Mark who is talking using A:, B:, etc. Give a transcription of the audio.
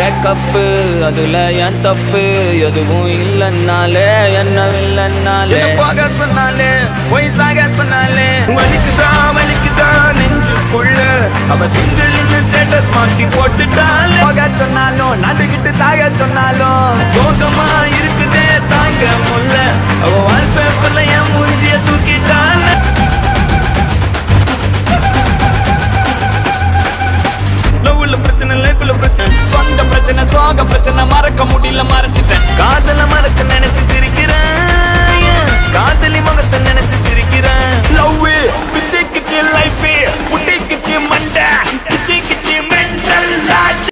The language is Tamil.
A: பிரேக்கப்பு அதுல என் தப்பு எதுவும் இல்லைன்னாலே என்ன இல்லைன்னாலே
B: போக சொன்னாலே போய் சாக சொன்னாலே வலிக்குதா வலிக்குதா நெஞ்சுக்குள்ள அவ சிங்கிள் இந்த ஸ்டேட்டஸ் மாத்தி போட்டுட்டாலே போக சொன்னாலும் நடுக்கிட்டு சாக சொன்னாலும் சோகமா இருக்குதே தாங்க முல்ல அவ வால்பேப்பர்ல என் மூஞ்சிய தூக்கிட்டால லவ்ல பிரச்சனை லைஃப்ல பிரச்சனை சொந்த பிரச்சனை சோக பிரச்சனை மறக்க முடியல மறைச்சிட்டேன் காதல மறக்க நினைச்சு சிரிக்கிறேன் காதலி முகத்தை